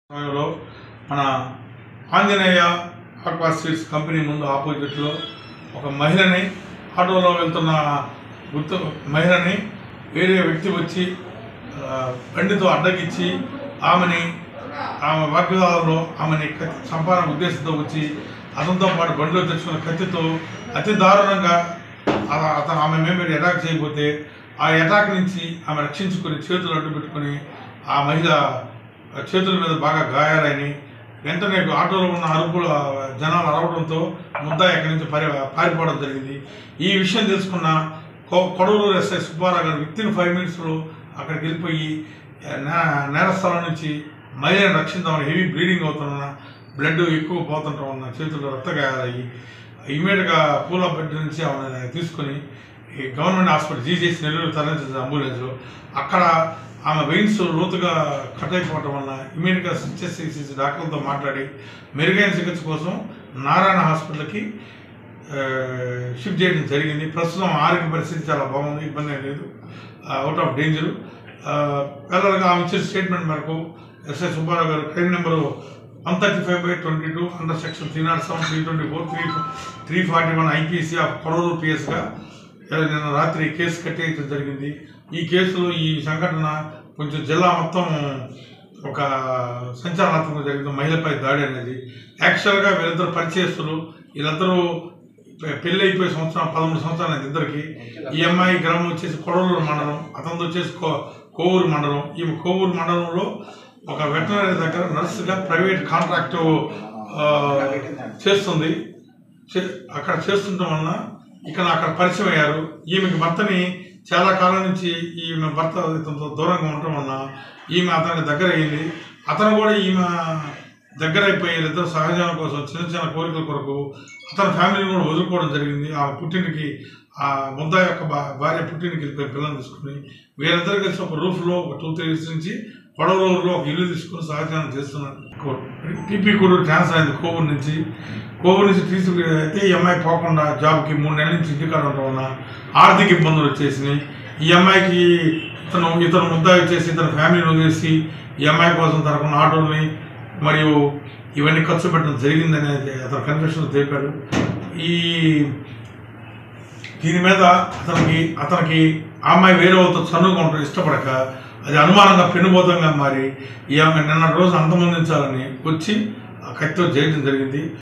సమయంలో మన Anjaneya aqua seeds company ముందు ఆపోజిట్లో ఒక మహిళని ఆటోలో వెళ్తున్న గుర్తు మహిళని వేరే వ్యక్తి వచ్చి ఆ, బండితో అడ్డగించి ఆమెని ఆమె వాగ్వాదంలో ఆమెని కత్తి చంపాలనే ఉద్దేశంతో వచ్చి అతనితో పాటు బండిలో తెచ్చుకున్న కత్తితో అతి దారుణంగా అలా అతను ఆమె మీద అటాక్ చేయకపోతే ఆ అటాక్ నుంచి ఆమె రక్షించుకొని చేతులు అడ్డు పెట్టుకొని ఆ మహిళ చేతుల మీద బాగా గాయాలని వెంటనే ఆటోలో ఉన్న అరుపులు జనాలు అరవడంతో ముద్ద ఎక్కడి నుంచి పరి పారిపోవడం జరిగింది ఈ విషయం తెలుసుకున్న కొ- కొడవలూరు ఎస్ఐ సుబ్బారావు గారు విత్ ఇన్ ఫైవ్ మినిట్స్లో అక్కడికి వెళ్ళిపోయి నే- నేరస్థలం నుంచి మహిళను రక్షిద్దామని హెవీ బ్లీడింగ్ అవుతున్న బ్లడ్ ఎక్కువ పోతుండటం వలన చేతుల్లో రక్తగాయాలయ్యి ఇమీడియట్గా పూల బెడ్ నుంచి ఆమె తీసుకొని ఈ గవర్నమెంట్ హాస్పిటల్ జీజేసి నెల్లూరు తరలించిన అంబులెన్స్లో అక్కడ ఆమె వెయిన్స్ లోతుగా కట్ అయిపోవటం వల్ల ఇమీడియట్గా సిచ్ఎస్సిసి డాక్టర్లతో మాట్లాడి మెరుగైన చికిత్స కోసం నారాయణ హాస్పిటల్కి ఆ, షిఫ్ట్ చేయడం జరిగింది ప్రస్తుతం ఆరోగ్య పరిస్థితి చాలా బాగుంది ఇబ్బంది ఏం లేదు అవుట్ ఆఫ్ డేంజర్ పిల్లలుగా ఆమె ఇచ్చిన స్టేట్మెంట్ మేరకు SI Subbarao garu crime number one thirty five by twenty two under section three not seven three twenty four three three forty one IPC of Kodavalur పిఎస్గా నిన్న రాత్రి కేసు కట్టేయడం జరిగింది ఈ కేసులో ఈ సంఘటన కొంచెం జిల్లా మొత్తం ఒక సంచలనాత్మకంగా జరిగింది మహిళపై దాడి అనేది యాక్చువల్గా వీళ్ళిద్దరు పరిచయస్తులు వీళ్ళిద్దరూ పె- పెళ్లి అయిపోయే సంవత్సరం పదమూడు సంవత్సరాలు అయింది ఇద్దరికి ఈ అమ్మాయి గ్రామం వచ్చేసి కొడవలూరు మండలం అతనిది వచ్చేసి కో కోవూరు మండలం ఈమె కోవూరు మండలంలో ఒక వెటనరీ దగ్గర నర్సుగా ప్రైవేట్ కాంట్రాక్ట్ చేస్తుంది చే- అక్కడ చేస్తుండటం వలన ఇక్కడ అక్కడ పరిచయం అయ్యారు ఈమెకి భర్తని చాలా కాలం నుంచి ఈమె భర్త ఇతనితో దూరంగా ఉండటం వలన ఈమె అతనికి దగ్గర అయ్యింది అతను కూడా ఈమె దగ్గర అయిపోయి ఇద్దరు సహజీవనం కోసం చిన్న చిన్న కోరికల కొరకు అతని ఫ్యామిలీని కూడా వదులుకోవడం జరిగింది ఆ పుట్టినకి ఆ ముద్ద యొక్క భా- భార్య పుట్టినకి వెళ్ళిపోయి పిల్లల్ని తీసుకుని వీరిద్దరు కలిసి ఒక రూఫ్లో ఒక టూ త్రీ ఇయర్స్ నుంచి పొడవలూరులో ఒక ఇల్లు తీసుకుని సహజీవనం చేస్తున్నారు టీపీ కూడా ట్రాన్స్ఫర్ అయింది కోవూరు నుంచి కోవూరు నుంచి తీసుకు అయితే ఈ అమ్మాయి పోకుండా జాబ్కి మూడు నెలల నుంచి ఇంటికాడ ఉండడం వలన ఆర్థిక ఇబ్బందులు వచ్చేసినాయి ఈ అమ్మాయికి ఇతను ఇతను ముద్ద వచ్చేసి ఇతను ఫ్యామిలీని వదిలేసి ఈ అమ్మాయి కోసం తనకున్న ఆటోల్ని మరియు ఇవన్నీ ఖర్చు పెట్టడం జరిగిందని అతను కన్ఫెషన్ తెలిపాడు ఈ దీని మీద అతనికి అతనికి ఆ అమ్మాయి వేరే వాళ్ళతో చనువుగా ఉండడం ఇష్టపడక అది అనుమానంగా పెనుబోతంగా మారి ఈ అమ్మాయి నిన్న రోజు అంతమొందించాలని వచ్చి ఆ కత్తితో చేయడం జరిగింది